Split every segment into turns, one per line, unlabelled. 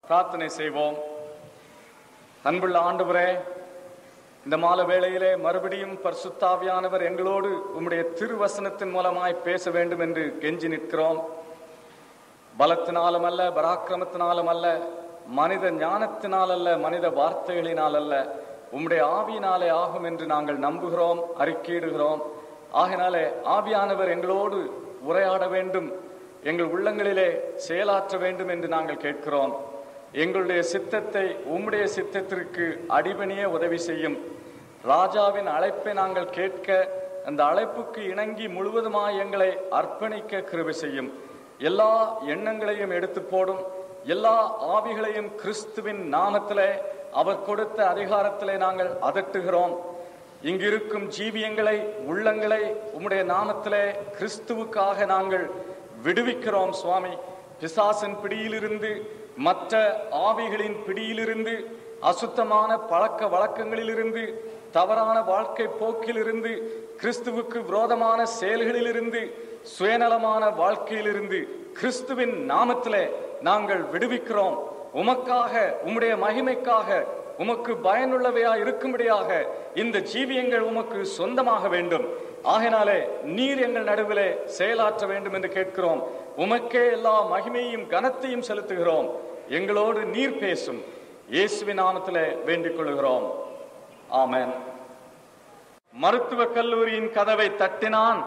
பிரார்த்தனை செய்வோம் அன்புள்ள ஆண்டவரே இந்த மாலை வேளையிலே மறுபடியும் பரிசுத்தாவியானவர் எங்களோடு உம்முடைய திருவசனத்தின் மூலமாய் பேச வேண்டும் என்று கெஞ்சி நிற்கிறோம் பலத்தினாலும் அல்ல பராக்கிரமத்தினாலும் அல்ல மனித ஞானத்தினால் அல்ல மனித வார்த்தைகளினால் அல்ல உம்முடைய ஆவியினாலே ஆகும் என்று நாங்கள் நம்புகிறோம் அறிக்கையிடுகிறோம் ஆகினாலே ஆவியானவர் எங்களோடு உரையாட வேண்டும் எங்கள் உள்ளங்களிலே செயலாற்ற வேண்டும் என்று நாங்கள் கேட்கிறோம் எங்களுடைய சித்தத்தை உம்முடைய சித்தத்திற்கு அடிபணிய உதவி செய்யும் ராஜாவின் அழைப்பை நாங்கள் கேட்க அந்த அழைப்புக்கு இணங்கி முழுவதுமாய் எங்களை அர்ப்பணிக்க கிருபை செய்யும் எல்லா எண்ணங்களையும் எடுத்து போடும் எல்லா ஆவிகளையும் கிறிஸ்துவின் நாமத்திலே அவர் கொடுத்த அதிகாரத்திலே நாங்கள் அதட்டுகிறோம் இங்கிருக்கும் ஜீவியங்களை உள்ளங்களை உம்முடைய நாமத்திலே கிறிஸ்துவுக்காக நாங்கள் விடுவிக்கிறோம் சுவாமி பிசாசின் பிடியிலிருந்து மற்ற ஆவிகளின் பிடியிலிருந்து அசுத்தமான பழக்க வழக்கங்களிலிருந்து தவறான வாழ்க்கை போக்கிலிருந்து கிறிஸ்துவுக்கு விரோதமான செயல்களிலிருந்து சுயநலமான வாழ்க்கையிலிருந்து கிறிஸ்துவின் நாமத்திலே நாங்கள் விடுவிக்கிறோம் உமக்காக உம்முடைய மகிமைக்காக உமக்கு பயனுள்ளவையா இருக்கும்படியாக இந்த ஜீவியங்கள் உமக்கு சொந்தமாக வேண்டும் ஆகினாலே நீர் எங்கள் நடுவிலே செயலாற்ற வேண்டும் என்று கேட்கிறோம் உமக்கே எல்லா மகிமையும் கனத்தையும் செலுத்துகிறோம் எங்களோடு நீர் பேசும் இயேசுவின் நாமத்திலே வேண்டிக் கொள்கிறோம் ஆமென் மருத்துவக் கல்லூரியின் கதவை தட்டினான்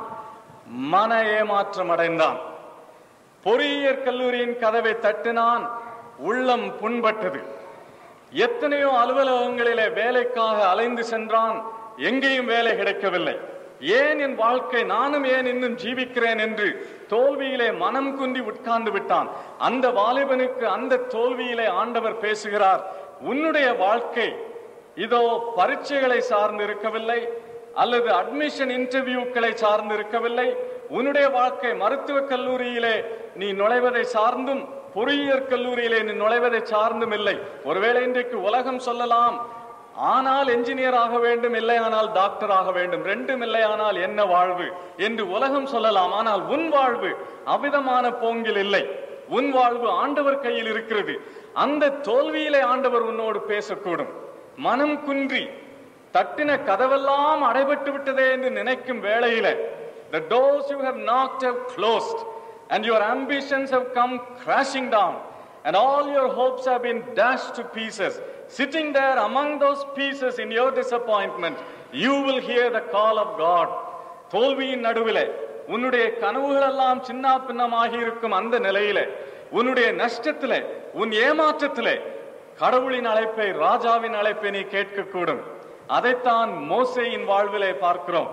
மன ஏமாற்றம் அடைந்தான் பொறியியற் கல்லூரியின் கதவை தட்டினான் உள்ளம் புண்பட்டது எத்தனையோ அலுவலகங்களிலே வேலைக்காக அலைந்து சென்றான் எங்கேயும் வேலை கிடைக்கவில்லை ஏன் என் வாழ்க்கை நானும் ஏன் இன்னும் ஜீவிக்கிறேன் என்று தோல்வியிலே மனம் குந்தி உட்கார்ந்து விட்டான் அந்த வாலிபனுக்கு அந்த தோல்வியிலே ஆண்டவர் பேசுகிறார் உன்னுடைய வாழ்க்கை இதோ பரீட்சைகளை சார்ந்து இருக்கவில்லை அல்லது அட்மிஷன் இன்டர்வியூக்களை சார்ந்து இருக்கவில்லை உன்னுடைய வாழ்க்கை மருத்துவக் கல்லூரியிலே நீ நுழைவதை சார்ந்தும் பொறியியற் கல்லூரியிலே நீ நுழைவதை சார்ந்தும் இல்லை ஒருவேளை இன்றைக்கு உலகம் சொல்லலாம் ஆனால் என்ஜினியர் ஆக வேண்டும் இல்லை ஆனால் டாக்டர் ஆக வேண்டும் ரெண்டும் இல்லை ஆனால் என்ன வாழ்வு என்று உலகம் சொல்லலாம் ஆனால் உன் வாழ்வு அவ்விதமான போங்கில் இல்லை உன் வாழ்வு ஆண்டவர் கையில் இருக்கிறது அந்த தோல்வியிலே ஆண்டவர் உன்னோடு பேசக்கூடும் மனம் குன்றி தட்டின கதவெல்லாம் அடைபட்டு விட்டதே என்று நினைக்கும் வேளையில the doors you have knocked have closed and your ambitions have come crashing down and all your hopes have been dashed to pieces sitting there among those pieces in your disappointment you will hear the call of god தோல்வியின் நடுவிலே உன்னுடைய கனவுகள் எல்லாம் சின்ன பின்னமாகி இருக்கும் அந்த நிலையிலே உன்னுடைய நஷ்டத்திலே உன் ஏமாற்றத்திலே கடவுளின் அழைப்பை ராஜாவின் அழைப்பை நீ கேட்கக்கூடும் அதைத்தான் மோசேயின் வாழ்விலே பார்க்கிறோம்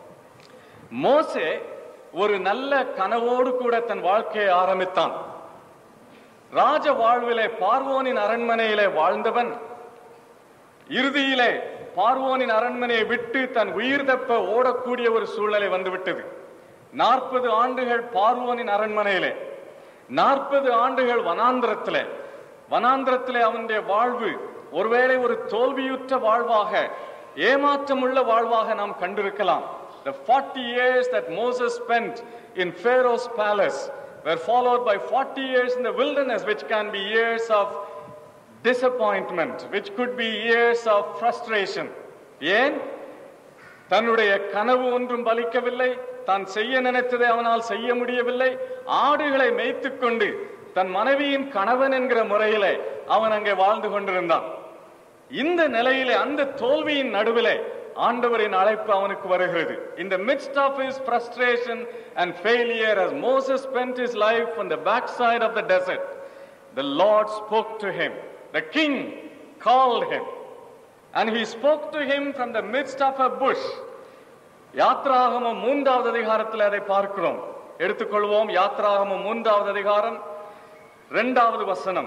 மோசே ஒரு நல்ல கனவோடு கூட தன் வாழ்க்கையை ஆரம்பித்தான் ராஜ வாழ்விலே பார்வோனின் அரண்மனையிலே வாழ்ந்தவன் இறுதியிலே பார்வோனின் அரண்மனையை விட்டு தன் உயிர் தப்ப ஓடக்கூடிய ஒரு சூழ்நிலை வந்துவிட்டது நாற்பது ஆண்டுகள் பார்வோனின் அரண்மனையிலே நாற்பது ஆண்டுகள் வனாந்திரத்திலே வனாந்திரத்திலே அவனுடைய வாழ்வு ஒருவேளை ஒரு தோல்வியுற்ற வாழ்வாக ஏமாற்றமுள்ள வாழ்வாக நாம் கண்டிருக்கலாம் The 40 years that Moses spent in Pharaoh's palace were followed by 40 years in the wilderness, which can be years of disappointment, which could be years of frustration. ஏன் தன்னுடைய கனவு ஒன்றும் பலிக்கவில்லை தான் செய்ய நினைத்ததை அவனால் செய்ய முடியவில்லை ஆடுகளை மேய்த்துக் கொண்டு தன் மனைவியின் கணவன் என்கிற முறையிலே அவன் அங்கே வாழ்ந்து கொண்டிருந்தான் இந்த நிலையிலே அந்த தோல்வியின் நடுவிலே ஆண்டவரின் அழைப்பு அவனுக்கு வருகிறது in the midst of his frustration and failure as Moses spent his life on the backside of the desert the Lord spoke to him the king called him and he spoke to him from the midst of a bush யாத்ராகமம் மூன்றாவது அதிகாரத்தில் அதை பார்க்கிறோம் எடுத்துக்கொள்வோம் யாத்ராகமம் மூன்றாவது அதிகாரம் இரண்டாவது வசனம்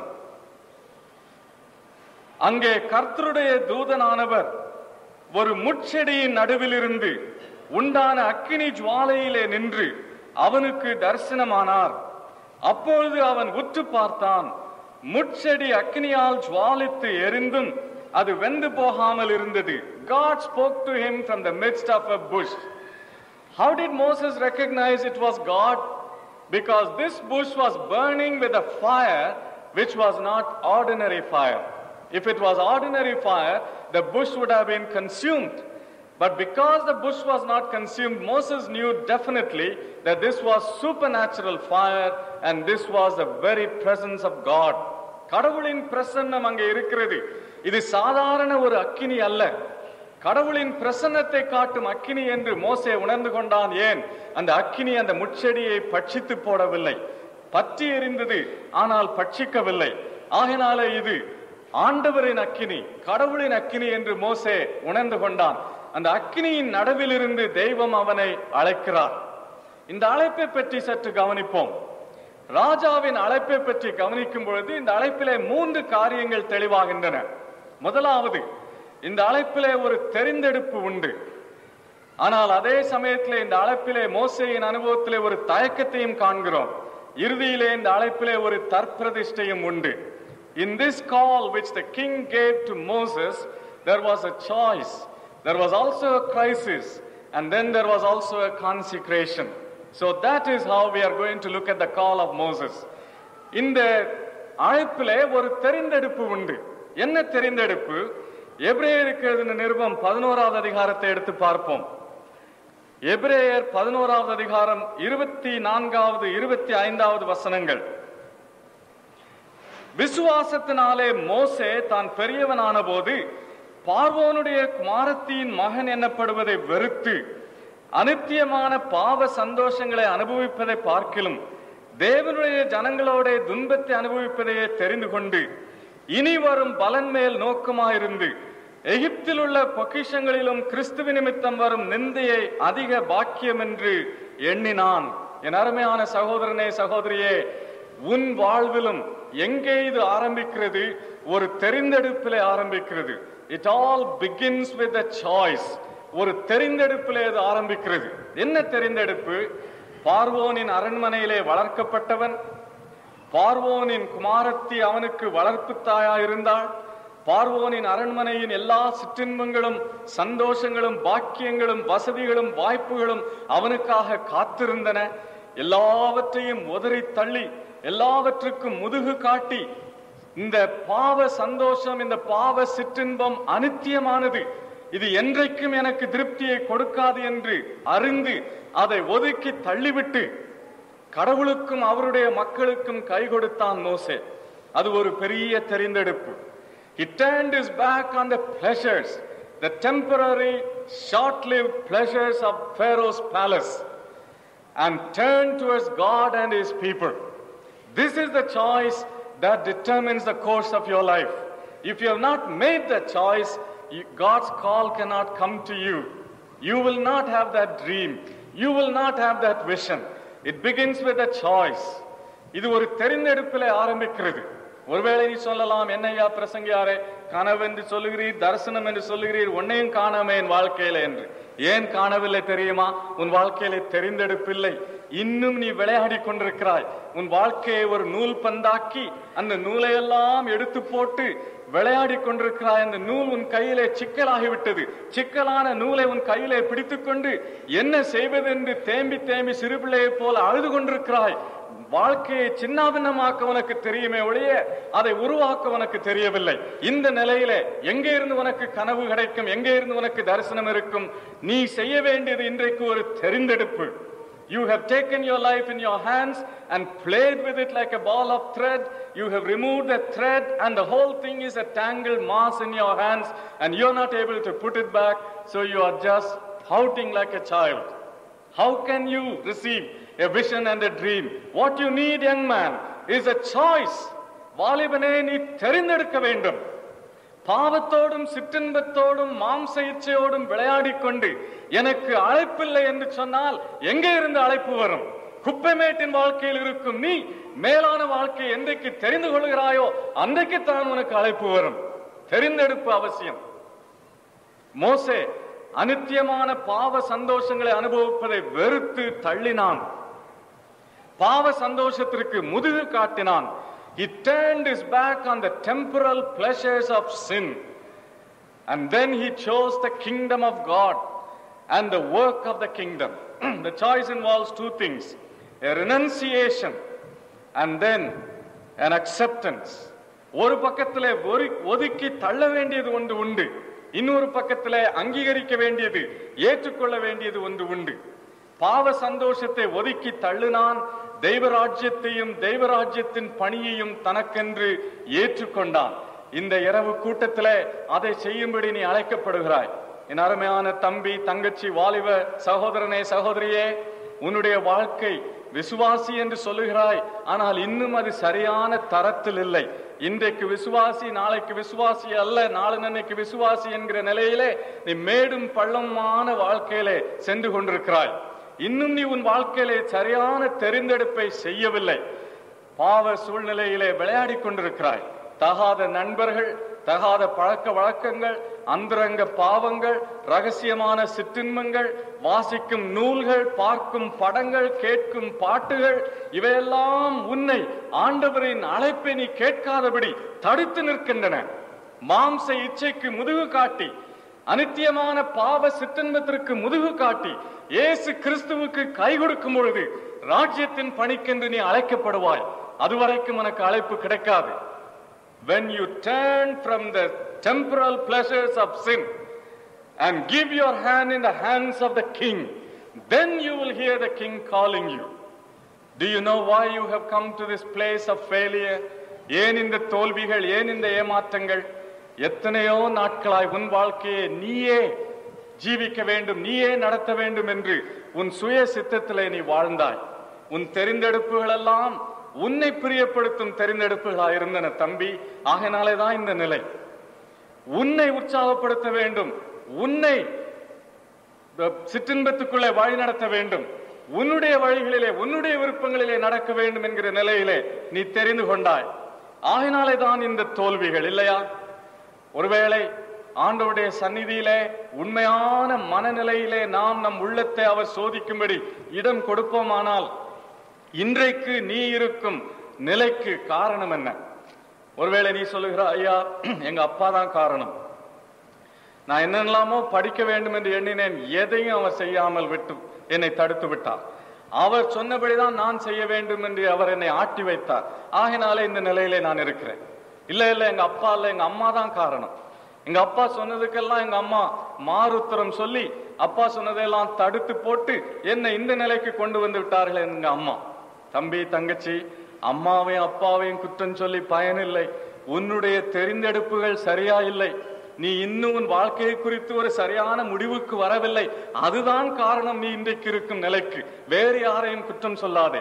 அங்கே கர்த்தருடைய தூதனானவர் ஒரு முட்செடியின் நடுவிலிருந்து உண்டான அக்கினி ஜுவாலையிலே நின்று அவனுக்கு தரிசனமானார் அப்பொழுது அவன் உற்று பார்த்தான் முட்செடி அக்கினியால் ஜுவாலித்து எரிந்தும் அது வெந்து போகாமல் இருந்தது God spoke to him from the midst of a bush. How did Moses recognize it was God? Because this bush was burning with a fire which was not ordinary fire. If it was ordinary fire, the bush would have been consumed. But because the bush was not consumed, Moses knew definitely that this was supernatural fire and this was the very presence of God. கடவுளின் பிரசன்னம் அங்கே இருக்கிறது இது சாதாரண ஒரு அக்கினி அல்ல கடவுளின் பிரசன்னத்தை காட்டும் அக்கினி என்று மோசே உணர்ந்து கொண்டான் ஏன் அந்த அக்கினி அந்த முட்செடியை பட்சித்து போடவில்லை பற்றி எரிந்தது ஆனால் பட்சிக்கவில்லை ஆகினாலே இது ஆண்டவரின் அக்கினி கடவுளின் அக்கினி என்று மோசே உணர்ந்து கொண்டான் அந்த அக்கினியின் நடுவிலிருந்து தெய்வம் அவனை அழைக்கிறார் இந்த அழைப்பை பற்றி சற்று கவனிப்போம் ராஜாவின் அழைப்பை பற்றி கவனிக்கும் பொழுது இந்த அழைப்பிலே மூன்று காரியங்கள் தெளிவாகின்றன முதலாவது இந்த அழைப்பிலே ஒரு தெரிந்தெடுப்பு உண்டு ஆனால் அதே சமயத்திலே இந்த அழைப்பிலே மோசையின் அனுபவத்திலே ஒரு தயக்கத்தையும் காண்கிறோம் இறுதியிலே இந்த அழைப்பிலே ஒரு தற்பிரதிஷ்டையும் உண்டு in this call which the king gave to Moses there was a choice there was also a crisis and then there was also a consecration so that is how we are going to look at the call of Moses இந்த அழைப்பிலே ஒரு தெரிந்தெடுப்பு உண்டு என்ன தெரிந்தெடுப்பு எபிரேயருக்கு எழுதின நிருபம் பதினோராவது அதிகாரத்தை எடுத்து பார்ப்போம் எபிரேயர் பதினோராவது அதிகாரம் இருபத்தி நான்காவது இருபத்தி ஐந்தாவது வசனங்கள் விசுவாசத்தினாலே மோசே தான் பெரியவனான போது பார்வோனுடைய குமாரத்தியின் மகன் எனப்படுவதை வெறுத்து அனித்தியமான பாவ சந்தோஷங்களை அனுபவிப்பதை பார்க்கிலும் தேவனுடைய ஜனங்களோட துன்பத்தை அனுபவிப்பதையே தெரிந்து கொண்டு இனி வரும் பலன் மேல் நோக்கமாயிருந்து எகிப்தில் உள்ள பொக்கிஷங்களிலும் கிறிஸ்துவ நிமித்தம் வரும் நிந்தையை அதிக பாக்கியம் என்று எண்ணினான் என் அருமையான சகோதரனே சகோதரியே உன் வாழ்விலும் எங்கே இது ஆரம்பிக்கிறது ஒரு தெரிந்தெடுப்பிலே ஆரம்பிக்கிறது it all begins with a choice ஒரு தெரிந்தெடுப்பிலே இது ஆரம்பிக்கிறது என்ன தெரிந்தெடுப்பு பார்வோனின் அரண்மனையிலே வளர்க்கப்பட்டவன் பார்வோனின் குமாரத்தி அவனுக்கு வளர்ப்பு தாயா இருந்தாள் பார்வோனின் அரண்மனையின் எல்லா சிற்றின்பங்களும் சந்தோஷங்களும் பாக்கியங்களும் வசதிகளும் வாய்ப்புகளும் அவனுக்காக காத்திருந்தன எல்லாவற்றையும் உதறி தள்ளி எல்லாவற்றுக்கும் முதுகு காட்டி இந்த பாவ சந்தோஷம் இந்த பாவ சிற்றின்பம் அனித்தியமானது இது என்றைக்கும் எனக்கு திருப்தியை கொடுக்காது என்று அறிந்து அதை ஒதுக்கி தள்ளிவிட்டு கடவுளுக்கும் அவருடைய மக்களுக்கும் கை கொடுத்தான் மோசே அது ஒரு பெரிய தெரிந்தெடுப்பு He turned his back on the pleasures, the temporary, short-lived pleasures of Pharaoh's palace, and turned towards God and his people. This is the choice that determines the course of your life. If you have not made that choice, you- God's call cannot come to you. You will not have that dream. You will not have that vision. It begins with a choice. இது ஒரு தெரிந்தெடுப்பிலே ஆரம்பிக்கிறது ஒருவேளை நீ சொல்லலாம் என்னையா பிரசங்கியாரே கனவு என்று சொல்லுகிறீர் தரிசனம் என்று சொல்லுகிறீர் உன்னையும் காணாமே என் வாழ்க்கையில என்று ஏன் காணவில்லை தெரியுமா உன் வாழ்க்கையிலே தெரிந்தெடுப்பில்லை இன்னும் நீ விளையாடி கொண்டிருக்கிறாய் உன் வாழ்க்கையை ஒரு நூல் பந்தாக்கி அந்த நூலையெல்லாம் எடுத்து போட்டு விளையாடி கொண்டிருக்கிறாய் அந்த நூல் உன் கையிலே சிக்கலாகிவிட்டது சிக்கலான நூலை உன் கையிலே பிடித்துக்கொண்டு என்ன செய்வது என்று தேம்பி தேம்பி சிறுபிள்ளையைப் போல அழுது கொண்டிருக்கிறாய் வாழ்க்கையை சின்னாபின்னமாக்க உனக்கு தெரியுமே ஒழிய அதை உருவாக்க உனக்கு தெரியவில்லை இந்த நிலையிலே எங்கே இருந்து உனக்கு கனவு கிடைக்கும் எங்கே இருந்து உனக்கு தரிசனம் இருக்கும் நீ செய்ய வேண்டியது இன்றைக்கு ஒரு தெரிந்தெடுப்பு You have taken your life in your hands and played with it like a ball of thread. You have removed the thread, and the whole thing is a tangled mass in your hands, and you're not able to put it back, so you are just pouting like a child. How can you receive a vision and a dream? What you need, young man, is a choice. வாலிபனே நீ தெரிந்தெடுக்க வேண்டும் பாவத்தோடும் சிற்றின்பத்தோடும் மாம்ச இச்சையோடும் விளையாடிக் கொண்டு எனக்கு அழைப்பில்லை என்று சொன்னால் எங்கே இருந்து அழைப்பு வரும் குப்பைமேட்டின் வாழ்க்கையில் இருக்கும் நீ மேலான வாழ்க்கையை என்றைக்கு தெரிந்து கொள்கிறாயோ அன்றைக்கு தான் உனக்கு அழைப்பு வரும் தெரிந்தெடுப்பு அவசியம் மோசே அனித்தியமான பாவ சந்தோஷங்களை அனுபவிப்பதை வெறுத்து தள்ளினான் பாவ சந்தோஷத்திற்கு முதுகு காட்டினான் He turned his back on the temporal pleasures of sin. And then he chose the kingdom of God and the work of the kingdom. the choice involves two things a renunciation and then an acceptance ஒரு பக்கத்திலே ஒரு ஒதுக்கி தள்ள வேண்டியது ஒன்று உண்டு இன்னொரு பக்கத்திலே அங்கீகரிக்க வேண்டியது ஏற்றுக்கொள்ள வேண்டியது ஒன்று உண்டு பாவ சந்தோஷத்தை ஒதுக்கி தள்ளினான் தெய்வராஜ்யத்தையும் தெய்வராஜ்யத்தின் பணியையும் தனக்கென்று ஏற்றுக்கொண்டான் இந்த இரவு கூட்டத்திலே அதை செய்யும்படி நீ அழைக்கப்படுகிறாய் என் அருமையான தம்பி தங்கச்சி வாலிப சகோதரனே சகோதரியே உன்னுடைய வாழ்க்கை விசுவாசி என்று சொல்லுகிறாய் ஆனால் இன்னும் அது சரியான தரத்தில் இல்லை இன்றைக்கு விசுவாசி நாளைக்கு விசுவாசி அல்ல நாளன்னைக்கு விசுவாசி என்கிற நிலையிலே நீ மேடும் பள்ளமான வாழ்க்கையிலே சென்று கொண்டிருக்கிறாய் இன்னும் நீ உன் வாழ்க்கையிலே சரியான தெரிந்தெடுப்பை செய்யவில்லை பாவ சூழ்நிலையிலே விளையாடிக் கொண்டிருக்கிறாய் தகாத நண்பர்கள் தகாத பழக்க வழக்கங்கள் அந்தரங்க பாவங்கள் ரகசியமான சிற்றின்மங்கள் வாசிக்கும் நூல்கள் பார்க்கும் படங்கள் கேட்கும் பாட்டுகள் இவையெல்லாம் உன்னை ஆண்டவரின் அழைப்பை நீ கேட்காதபடி தடுத்து நிற்கின்றன மாம்ச இச்சைக்கு முதுகு காட்டி அனித்தியமான பாவ சிற்றின்பத்திற்கு முதுகு காட்டி இயேசு கிறிஸ்துவுக்கு கை கொடுக்கும் பொழுது ராஜ்யத்தின் பணிக்கென்று நீ அழைக்கப்படுவாய் அதுவரைக்கும் உனக்கு அழைப்பு கிடைக்காது when you turn from the temporal pleasures of sin and give your hand in the hands of the king, then you will hear the king calling you. Do you know why you have come to this place of failure? ஏன் இந்த தோல்விகள் ஏன் இந்த ஏமாற்றங்கள் எத்தனையோ நாட்களாய் உன் வாழ்க்கையை நீயே ஜீவிக்க வேண்டும் நீயே நடத்த வேண்டும் என்று உன் சுய சித்தத்திலே நீ வாழ்ந்தாய் உன் தெரிந்தெடுப்புகள் எல்லாம் உன்னை பிரியப்படுத்தும் தெரிந்தெடுப்புகளாக இருந்தன தம்பி ஆகையினாலே தான் இந்த நிலை உன்னை உற்சாகப்படுத்த வேண்டும் உன்னை சிற்றின்பத்துக்குள்ளே வழி நடத்த வேண்டும் உன்னுடைய வழிகளிலே உன்னுடைய விருப்பங்களிலே நடக்க வேண்டும் என்கிற நிலையிலே நீ தெரிந்து கொண்டாய் ஆகினாலே தான் இந்த தோல்விகள் இல்லையா ஒருவேளை ஆண்டவருடைய சந்நிதியிலே உண்மையான மனநிலையிலே நாம் நம் உள்ளத்தை அவர் சோதிக்கும்படி இடம் கொடுப்போமானால் இன்றைக்கு நீ இருக்கும் நிலைக்கு காரணம் என்ன ஒருவேளை நீ சொல்லுகிற ஐயா எங்க அப்பா தான் காரணம் நான் என்னெல்லாமோ படிக்க வேண்டும் என்று எண்ணினேன் எதையும் அவர் செய்யாமல் விட்டு என்னை தடுத்து விட்டார் அவர் சொன்னபடிதான் நான் செய்ய வேண்டும் என்று அவர் என்னை ஆட்டி வைத்தார் ஆகினாலே இந்த நிலையிலே நான் இருக்கிறேன் இல்ல இல்ல எங்க அப்பா இல்ல எங்க அம்மா தான் காரணம் எங்க அப்பா சொன்னதுக்கெல்லாம் எங்க அம்மா மாறுத்தரம் சொல்லி அப்பா சொன்னதையெல்லாம் தடுத்து போட்டு என்னை இந்த நிலைக்கு கொண்டு வந்து விட்டார்கள் எங்க அம்மா தம்பி தங்கச்சி அம்மாவையும் அப்பாவையும் குற்றம் சொல்லி பயனில்லை உன்னுடைய தெரிந்தெடுப்புகள் சரியா இல்லை நீ இன்னும் உன் வாழ்க்கையை குறித்து ஒரு சரியான முடிவுக்கு வரவில்லை அதுதான் காரணம் நீ இன்றைக்கு இருக்கும் நிலைக்கு வேறு யாரையும் குற்றம் சொல்லாதே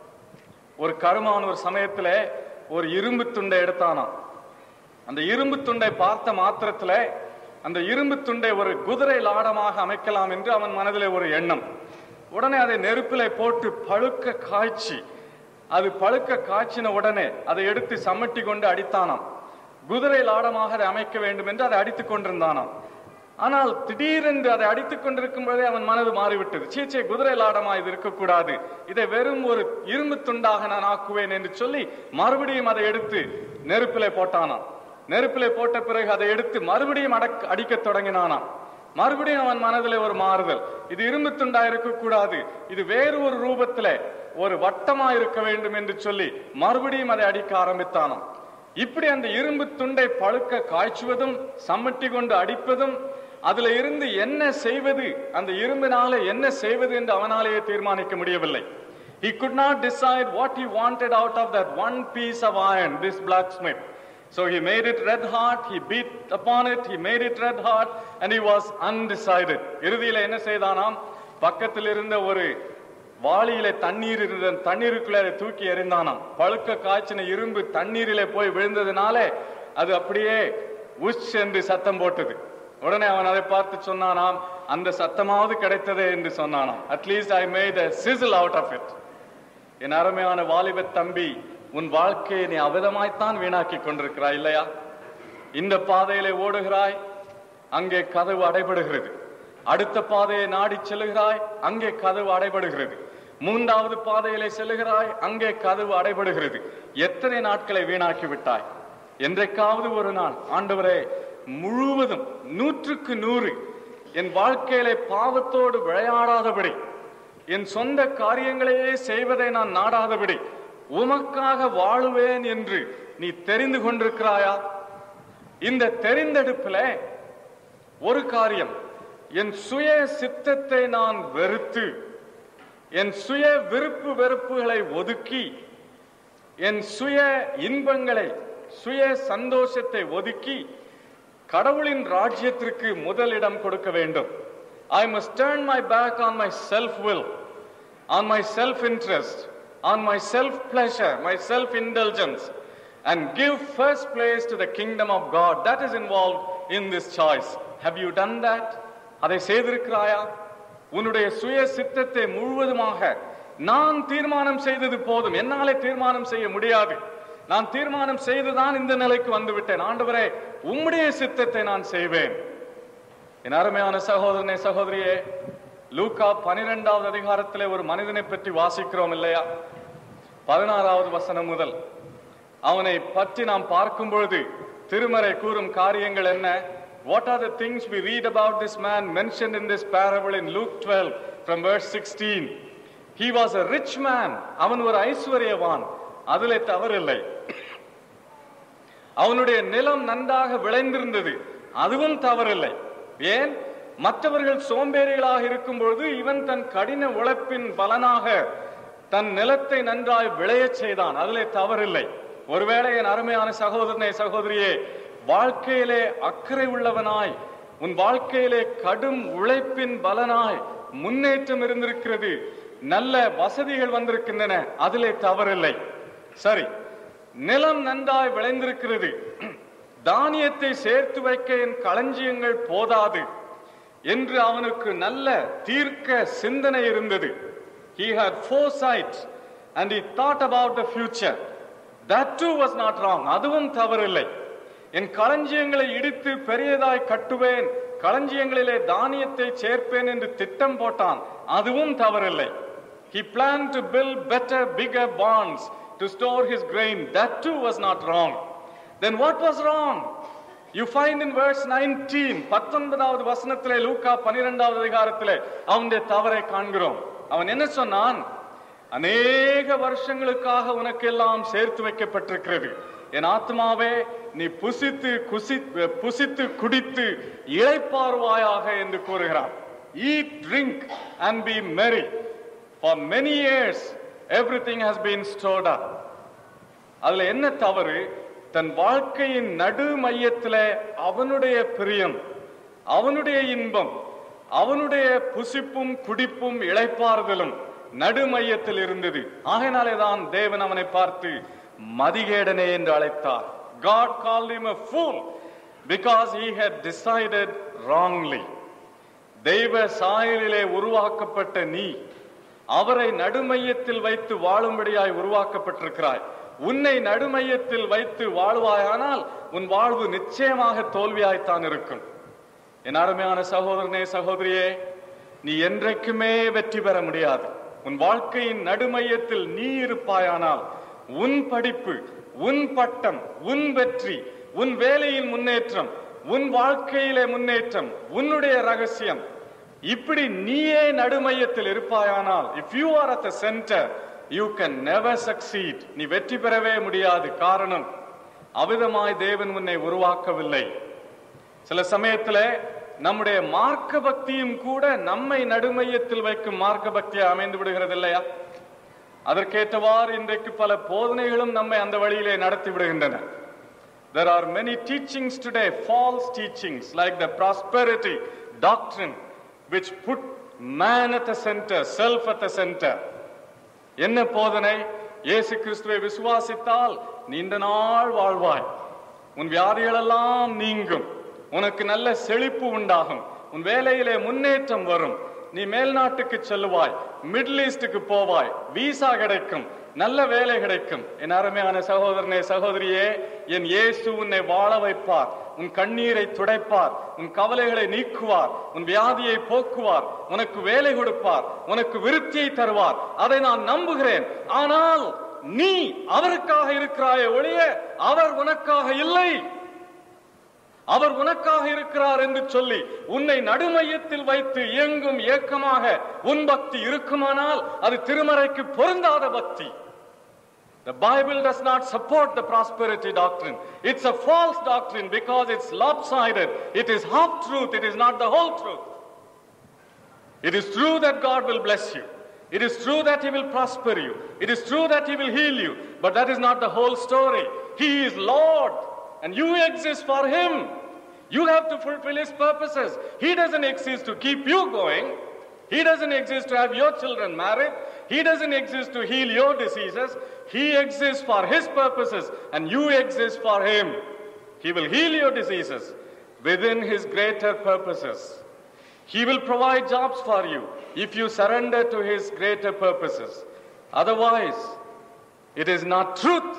ஒரு கருமான் ஒரு சமயத்துல ஒரு இரும்பு துண்டை எடுத்தானாம் அந்த இரும்பு துண்டை பார்த்த மாத்திரத்துல அந்த இரும்பு துண்டை ஒரு குதிரை லாடமாக அமைக்கலாம் என்று அவன் மனதிலே ஒரு எண்ணம் உடனே அதை நெருப்பிலே போட்டு பழுக்க காய்ச்சி அது பழுக்க காய்ச்சின உடனே அதை எடுத்து சமட்டி கொண்டு அடித்தானாம் குதிரை லாடமாக அதை அமைக்க வேண்டும் என்று அதை அடித்துக் கொண்டிருந்தானாம் ஆனால் திடீரென்று அதை அடித்துக் கொண்டிருக்கும் பொழுதே அவன் மனது மாறிவிட்டது சீச்சே குதிரை லாடமா இது இருக்கக்கூடாது இதை வெறும் ஒரு இரும்பு துண்டாக நான் ஆக்குவேன் என்று சொல்லி மறுபடியும் அதை எடுத்து நெருப்பிலே போட்டானாம் நெருப்பிலே போட்ட பிறகு அதை எடுத்து மறுபடியும் அடக் அடிக்கத் தொடங்கினானாம் மறுபடியும் அவன் மனதிலே ஒரு மாறுதல் இது இரும்பு துண்டா இருக்கக்கூடாது இது வேறு ஒரு ரூபத்துல ஒரு வட்டமா இருக்க வேண்டும் என்று சொல்லி மறுபடியும் அதை அடிக்க ஆரம்பித்தானாம் இப்படி அந்த இரும்பு துண்டை பழுக்க காய்ச்சுவதும் சம்மட்டி கொண்டு அடிப்பதும் அதுல இருந்து என்ன செய்வது அந்த இரும்பினால என்ன செய்வது என்று அவனாலேயே தீர்மானிக்க முடியவில்லை He could not decide what he wanted out of that one piece of iron, this blacksmith. So he made it red hot, he beat upon it, he made it red hot, and he was undecided. இறுதியில என்ன செய்தானாம் பக்கத்தில் இருந்த ஒரு வாளியிலே தண்ணீர் இருந்த தண்ணீருக்குள்ளே அதை தூக்கி எறிந்தானாம் பழுக்க காய்ச்சின இரும்பு தண்ணீரிலே போய் விழுந்ததுனால அது அப்படியே உஷ் என்று சத்தம் போட்டது உடனே அவன் அதை பார்த்து சொன்னானாம் அந்த சத்தமாவது கிடைத்ததே என்று சொன்னானாம் at least I made a sizzle out of it என் அருமையான வாலிப தம்பி உன் வாழ்க்கையை நீ அவிதமாய்த்தான் வீணாக்கி கொண்டிருக்கிறாய் இல்லையா இந்த பாதையிலே ஓடுகிறாய் அங்கே கதவு அடைபடுகிறது அடுத்த பாதையை நாடி செல்லுகிறாய் அங்கே கதவு அடைபடுகிறது மூன்றாவது பாதையிலே செல்லுகிறாய் அங்கே கதவு அடைபடுகிறது எத்தனை நாட்களை வீணாக்கி விட்டாய் என்றைக்காவது ஒரு நாள் ஆண்டவரே முழுவதும் நூற்றுக்கு நூறு என் வாழ்க்கையிலே பாவத்தோடு விளையாடாதபடி என் சொந்த காரியங்களையே செய்வதை நான் நாடாதபடி உமக்காக வாழுவேன் என்று நீ தெரிந்து கொண்டிருக்கிறாயா இந்த தெரிந்தெடுப்புல ஒரு காரியம் என் சுய சித்தத்தை நான் வெறுத்து என் சுய விருப்பு வெறுப்புகளை ஒதுக்கி என் சுய இன்பங்களை சுய சந்தோஷத்தை ஒதுக்கி கடவுளின் ராஜ்யத்திற்கு முதலிடம் கொடுக்க வேண்டும் ஐ must turn my back on my self will on my self interest on my self pleasure my self indulgence and give first place to the kingdom of god that is involved in this choice have you done that அதை செய்திருக்கிறாயா உன்னுடைய சுய சித்தத்தை முழுவதுமாக நான் தீர்மானம் செய்தது போதும் என்னாலே தீர்மானம் செய்ய முடியாது நான் தீர்மானம் செய்துதான் இந்த நிலைக்கு வந்து விட்டேன் ஆண்டவரே உம்முடைய சித்தத்தை நான் செய்வேன் என் அருமையான சகோதரனே சகோதரியே லூக்கா பனிரெண்டாவது அதிகாரத்திலே ஒரு மனிதனை பற்றி வாசிக்கிறோம் இல்லையா பதினாறாவது வசனம் முதல் அவனை பற்றி நாம் பார்க்கும் பொழுது திருமறை கூறும் காரியங்கள் என்ன What are the things we read about this man mentioned in this parable in Luke 12 from verse 16? He was a rich man. அவன் ஒரு ஐஸ்வர்யவான் அதிலே தவறில்லை அவனுடைய நிலம் நன்றாக விளைந்திருந்தது அதுவும் தவறில்லை ஏன் மற்றவர்கள் சோம்பேறிகளாக இருக்கும் பொழுது இவன் தன் கடின உழைப்பின் பலனாக தன் நிலத்தை நன்றாய் விளையச் செய்தான் அதிலே தவறில்லை ஒருவேளை என் அருமையான சகோதரனே சகோதரியே வாழ்க்கையிலே அக்கறை உள்ளவனாய் உன் வாழ்க்கையிலே கடும் உழைப்பின் பலனாய் முன்னேற்றம் இருந்திருக்கிறது நல்ல வசதிகள் வந்திருக்கின்றன அதிலே தவறில்லை சரி நிலம் நன்றாய் விளைந்திருக்கிறது தானியத்தை சேர்த்து வைக்க என் களஞ்சியங்கள் போதாது என்று அவனுக்கு நல்ல தீர்க்க சிந்தனை இருந்தது he had foresight and he thought about the future that too was not wrong அதுவும் தவறில்லை என் களஞ்சியங்களை இடித்து பெரியதாய் கட்டுவேன் களஞ்சியங்களிலே தானியத்தை சேர்ப்பேன் என்று திட்டம் போட்டான் அதுவும் தவறில்லை he planned to build better bigger barns to store his grain that too was not wrong then what was wrong you find in verse 19 பத்தொன்பதாவது வசனத்திலே லூக்கா பனிரெண்டாவது அதிகாரத்திலே அவனுடைய தவறை காண்கிறோம் அவன் என்ன சொன்னான் அநேக வருஷங்களுக்காக உனக்கு எல்லாம் சேர்த்து வைக்கப்பட்டிருக்கிறது என் ஆத்மாவே நீ புசித்து குசி புசித்து குடித்து இளைப்பாறுவாயாக என்று கூறுகிறான் eat drink and be merry for many years everything has been stored up அதுல என்ன தவறு தன் வாழ்க்கையின் நடு மையத்துல அவனுடைய பிரியம் அவனுடைய இன்பம் அவனுடைய புசிப்பும் குடிப்பும் இளைப்பாறுதலும் நடு மையத்தில் இருந்தது ஆகையினாலே தான் தேவன் அவனை பார்த்து மதிகேடனே என்று அழைத்தார் God called him a fool because he had decided wrongly தெய்வ சாயலிலே உருவாக்கப்பட்ட நீ அவரை நடுமையத்தில் வைத்து வாழும்படியாய் உருவாக்கப்பட்டிருக்கிறாய் உன்னை நடுமையத்தில் வைத்து வாழ்வாயானால் உன் வாழ்வு நிச்சயமாக தோல்வியாய்த்தான் இருக்கும் என் அருமையான சகோதரனே சகோதரியே நீ என்றைக்குமே வெற்றி பெற முடியாது உன் வாழ்க்கையின் நடுமையத்தில் நீ இருப்பாயானால் உன் படிப்பு உன் பட்டம் உன் வெற்றி உன் வேலையின் முன்னேற்றம் உன் வாழ்க்கையிலே முன்னேற்றம் உன்னுடைய ரகசியம் இப்படி நீயே நடுமையத்தில் இருப்பாயானால் if you are at the centre you can never succeed நீ வெற்றி பெறவே முடியாது காரணம் அவிதமாய் தேவன் உன்னை உருவாக்கவில்லை சில சமயத்துல நம்முடைய மார்க்க பக்தியும் கூட நம்மை நடுமையத்தில் வைக்கும் மார்க்க பக்தியா அமைந்து விடுகிறது இல்லையா அதற்கேற்றவாறு இன்றைக்கு பல போதனைகளும் நம்மை அந்த வழியிலே நடத்தி விடுகின்றன There are many teachings today, false teachings, like the prosperity doctrine, which put man at the center, self at the center. என்ன போதனை இயேசு கிறிஸ்துவை விசுவாசித்தால் நீண்ட நாள் வாழ்வாய் உன் வியாதிகளெல்லாம் நீங்கும் உனக்கு நல்ல செழிப்பு உண்டாகும் உன் வேலையிலே முன்னேற்றம் வரும் நீ மேல் நாட்டுக்கு செல்லுவாய் மிடில் ஈஸ்டுக்கு போவாய் விசா கிடைக்கும் நல்ல வேலை கிடைக்கும் என் அருமையான சகோதரனே சகோதரியே என் இயேசு உன்னை வாழ வைப்பார் உன் கண்ணீரை துடைப்பார் உன் கவலைகளை நீக்குவார் உன் வியாதியை போக்குவார் உனக்கு வேலை கொடுப்பார் உனக்கு விருத்தியை தருவார் அதை நான் நம்புகிறேன் ஆனால் நீ அவருக்காக இருக்கிறாயே ஒழிய அவர் உனக்காக இல்லை அவர் உனக்காக இருக்கிறார் என்று சொல்லி உன்னை நடுமையத்தில் வைத்து இயங்கும் இயக்கமாக உன் பக்தி இருக்குமானால் அது திருமறைக்கு பொருந்தாத பக்தி The Bible does not support the prosperity doctrine. It's a false doctrine because it's lopsided. It is half truth. It is not the whole truth. It is true that God will bless you. It is true that He will prosper you. It is true that He will heal you. But that is not the whole story. He is Lord and you exist for Him. You have to fulfill His purposes. He doesn't exist to keep you going. He doesn't exist to have your children married. He doesn't exist to heal your diseases. He exists for His purposes and you exist for Him. He will heal your diseases within His greater purposes. He will provide jobs for you if you surrender to His greater purposes. Otherwise, it is not truth.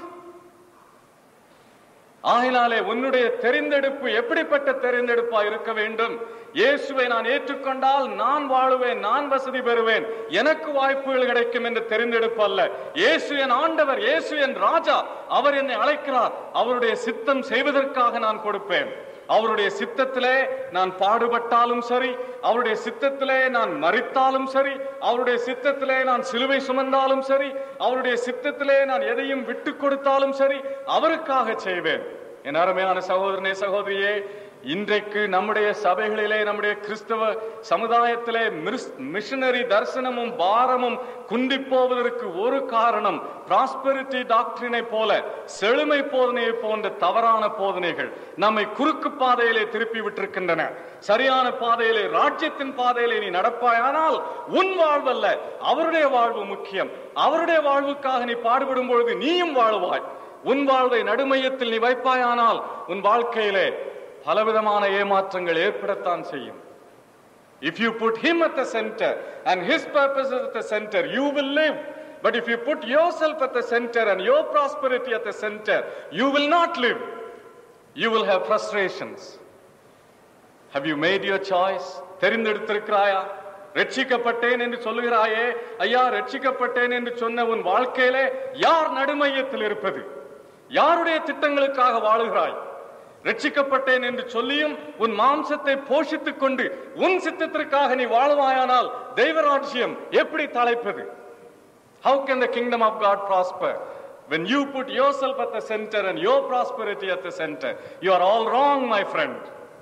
ஆகினாலே உன்னுடைய தெரிந்தெடுப்பு எப்படிப்பட்ட தெரிந்தெடுப்பா இருக்க வேண்டும் இயேசுவை நான் ஏற்றுக்கொண்டால் நான் வாழுவேன் நான் வசதி பெறுவேன் எனக்கு வாய்ப்புகள் கிடைக்கும் என்று தெரிந்தெடுப்பு அல்ல இயேசு என் ஆண்டவர் இயேசு என் ராஜா அவர் என்னை அழைக்கிறார் அவருடைய சித்தம் செய்வதற்காக நான் கொடுப்பேன் அவருடைய சித்தத்திலே நான் பாடுபட்டாலும் சரி அவருடைய சித்தத்திலே நான் மறித்தாலும் சரி அவருடைய சித்தத்திலே நான் சிலுவை சுமந்தாலும் சரி அவருடைய சித்தத்திலே நான் எதையும் விட்டு கொடுத்தாலும் சரி அவருக்காக செய்வேன் என் அருமையான சகோதரனே சகோதரியே இன்றைக்கு நம்முடைய சபைகளிலே நம்முடைய கிறிஸ்தவ சமுதாயத்திலே மிஷனரி தரிசனமும் பாரமும் குந்தி போவதற்கு ஒரு காரணம் பிராஸ்பெரிட்டி டாக்டரினை போல செழுமை போதனையை போன்ற தவறான போதனைகள் நம்மை குறுக்கு பாதையிலே திருப்பி விட்டிருக்கின்றன சரியான பாதையிலே ராஜ்யத்தின் பாதையிலே நீ நடப்பாயானால் உன் வாழ்வல்ல அவருடைய வாழ்வு முக்கியம் அவருடைய வாழ்வுக்காக நீ பாடுபடும் பொழுது நீயும் வாழ்வாய் உன் வாழ்வை நடுமையத்தில் நீ வைப்பாயானால் உன் வாழ்க்கையிலே பலவிதமான ஏமாற்றங்கள் ஏற்படத்தான் செய்யும் If you put him at the center and his purposes at the center, you will live. But if you put yourself at the center and your prosperity at the center, you will not live. You will have frustrations. Have you made your choice? தெரிந்தெடுத்திருக்கிறாயா ரட்சிக்கப்பட்டேன் என்று சொல்லுகிறாயே ஐயா ரட்சிக்கப்பட்டேன் என்று சொன்ன உன் வாழ்க்கையிலே யார் நடுமையத்தில் இருப்பது யாருடைய திட்டங்களுக்காக வாழுகிறாய் ரட்சிக்கப்பட்டேன் என்று சொல்லியும் உன் மாம்சத்தை போஷித்துக் கொண்டு உன் சித்தத்திற்காக நீ வாழ்வாயானால் தெய்வராட்சியம் எப்படி தலைப்பது How can the kingdom of God prosper? When you put yourself at the center and your prosperity at the center, you are all wrong, my friend.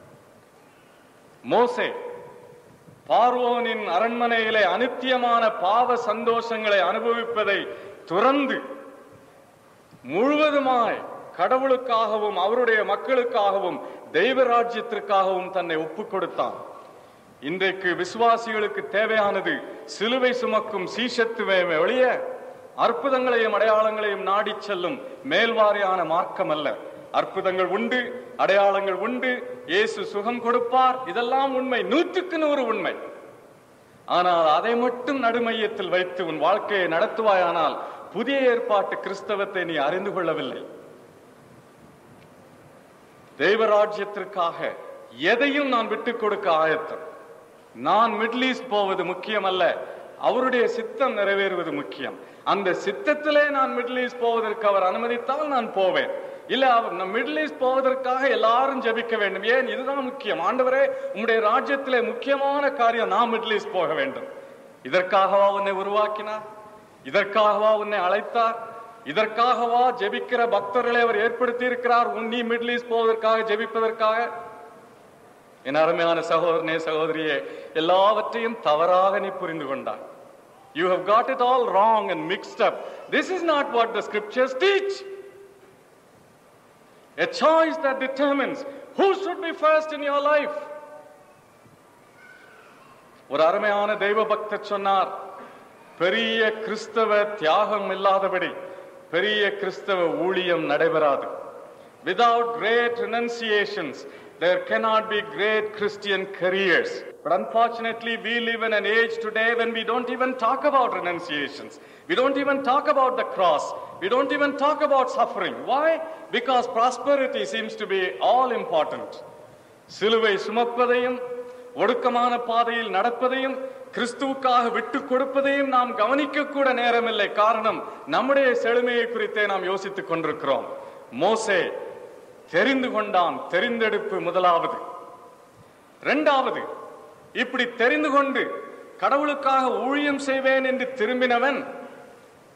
மோசே பார்வோனின் அரண்மனையிலே அனித்தியமான பாவ சந்தோஷங்களை அனுபவிப்பதை துறந்து முழுவதுமாய் கடவுளுக்காகவும் அவருடைய மக்களுக்காகவும் தெய்வ ராஜ்யத்திற்காகவும் தன்னை ஒப்புக் கொடுத்தான் இன்றைக்கு விசுவாசிகளுக்கு தேவையானது சிலுவை சுமக்கும் சீஷத்துவே ஒழிய அற்புதங்களையும் அடையாளங்களையும் நாடி செல்லும் மேல்வாரியான மார்க்கம் அல்ல அற்புதங்கள் உண்டு அடையாளங்கள் உண்டு இயேசு சுகம் கொடுப்பார் இதெல்லாம் உண்மை நூற்றுக்கு நூறு உண்மை ஆனால் அதை மட்டும் நடுமையத்தில் வைத்து உன் வாழ்க்கையை நடத்துவாயானால் புதிய ஏற்பாட்டு கிறிஸ்தவத்தை நீ அறிந்து கொள்ளவில்லை தெய்வராஜ்யத்திற்காக எதையும் நான் விட்டுக் கொடுக்க ஆயத்தம் நான் மிடில் ஈஸ்ட் போவது முக்கியம் அல்ல அவருடைய சித்தம் நிறைவேறுவது முக்கியம் அந்த சித்தத்திலே நான் மிடில் ஈஸ்ட் போவதற்கு அவர் அனுமதித்தால் நான் போவேன் இல்ல அவர் நம் மிடில் ஈஸ்ட் போவதற்காக எல்லாரும் ஜெபிக்க வேண்டும் ஏன் இதுதான் முக்கியம் ஆண்டவரே உம்முடைய ராஜ்யத்திலே முக்கியமான காரியம் நான் மிடில் ஈஸ்ட் போக வேண்டும் இதற்காகவா உன்னை உருவாக்கினார் இதற்காகவா உன்னை அழைத்தார் இதற்காகவா ஜெபிக்கிற பக்தர்களை அவர் ஏற்படுத்தி இருக்கிறார் உன் நீ மிடில் ஈஸ்ட் போவதற்காக ஜெபிப்பதற்காக என் அருமையான சகோதரனே சகோதரியே எல்லாவற்றையும் தவறாக நீ புரிந்து கொண்டாய் you have got it all wrong and mixed up this is not what the scriptures teach A choice that determines who should be first in your life. ஒரு அருமையான தெய்வ பக்தர் சொன்னார் பெரிய கிறிஸ்தவ தியாகம் இல்லாதபடி பெரிய கிறிஸ்தவ ஊழியம் நடைபெறாது without great renunciations there cannot be great christian careers but unfortunately we live in an age today when we don't even talk about renunciations we don't even talk about the cross we don't even talk about suffering why because prosperity seems to be all important சிலுவை சுமப்பதையும் ஒடுக்கமான பாதையில் நடப்பதையும் கிறிஸ்துவுக்காக விட்டு கொடுப்பதையும் நாம் கவனிக்க கூட நேரமில்லை காரணம் நம்முடைய செழுமையை குறித்தே நாம் யோசித்துக் கொண்டிருக்கிறோம் மோசே தெரிந்து கொண்டான் தெரிந்தெடுப்பு முதலாவது இரண்டாவது இப்படி தெரிந்து கொண்டு கடவுளுக்காக ஊழியம் செய்வேன் என்று திரும்பினவன்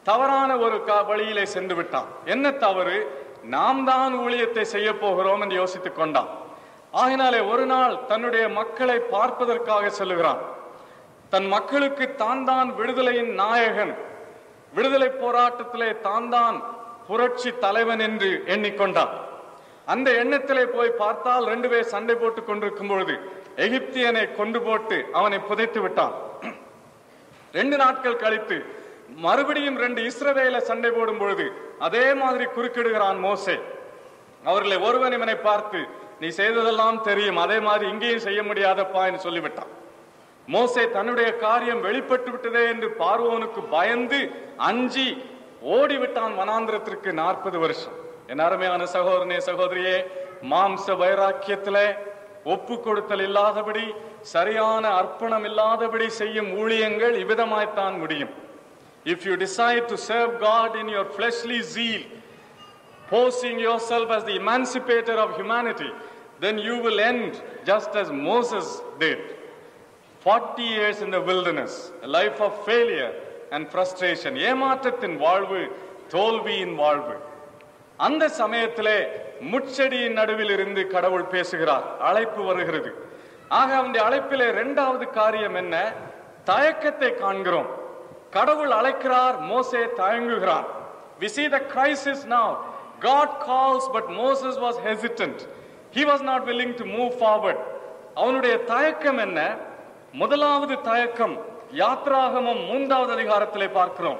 தவறான ஒரு க- வழியிலே சென்று விட்டான் என்ன தவறு நாம் தான் ஊழியத்தை செய்ய போகிறோம் என்று யோசித்துக் கொண்டான் ஆகினாலே ஒரு நாள் தன்னுடைய மக்களை பார்ப்பதற்காக செல்லுகிறான் தன் மக்களுக்கு தான் தான் விடுதலையின் நாயகன் விடுதலை போராட்டத்திலே தான் தான் புரட்சி தலைவன் என்று எண்ணிக்கொண்டான் அந்த எண்ணத்திலே போய் பார்த்தால் ரெண்டு பேர் சண்டை போட்டுக் கொண்டிருக்கும் பொழுது எகிப்தியனை கொண்டு போட்டு அவனை புதைத்து விட்டான் ரெண்டு நாட்கள் கழித்து மறுபடியும் ரெண்டு இஸ்ரவேல சண்டை போடும் பொழுது அதே மாதிரி குறுக்கிடுகிறான் மோசே அவர்களை ஒருவன் இவனை பார்த்து நீ செய்ததெல்லாம் தெரியும் அதே மாதிரி இங்கேயும் செய்ய முடியாதப்பா என்று சொல்லிவிட்டான் மோசே தன்னுடைய காரியம் வெளிப்பட்டு விட்டதே என்று பார்வோனுக்கு பயந்து அஞ்சி ஓடிவிட்டான் வனாந்திரத்திற்கு நாற்பது வருஷம் என் அருமையான சகோதரனே சகோதரியே மாம்ச வைராக்கியத்திலே ஒப்பு கொடுத்தல் இல்லாதபடி சரியான அர்ப்பணம் இல்லாதபடி செய்யும் ஊழியங்கள் இவ்விதமாய்த்தான் முடியும் if you decide to serve God in your fleshly zeal posing yourself as the emancipator of humanity, then you will end just as Moses did. 40 years in the wilderness, a life of failure and frustration. ஏமாற்றத்தின் வாழ்வு தோல்வியின் வாழ்வு அந்த சமயத்திலே முச்செடியின் நடுவில் இருந்து கடவுள் பேசுகிறார் அழைப்பு வருகிறது ஆக அவனுடைய அழைப்பிலே இரண்டாவது காரியம் என்ன தயக்கத்தை காண்கிறோம் கடவுள் அழைக்கிறார் மோசே தயங்குகிறான் we see the crisis now god calls but moses was hesitant he was not willing to move forward அவனுடைய தயக்கம் என்ன முதலாவது தயக்கம் யாத்ராகமம் மூன்றாவது அதிகாரத்திலே பார்க்கிறோம்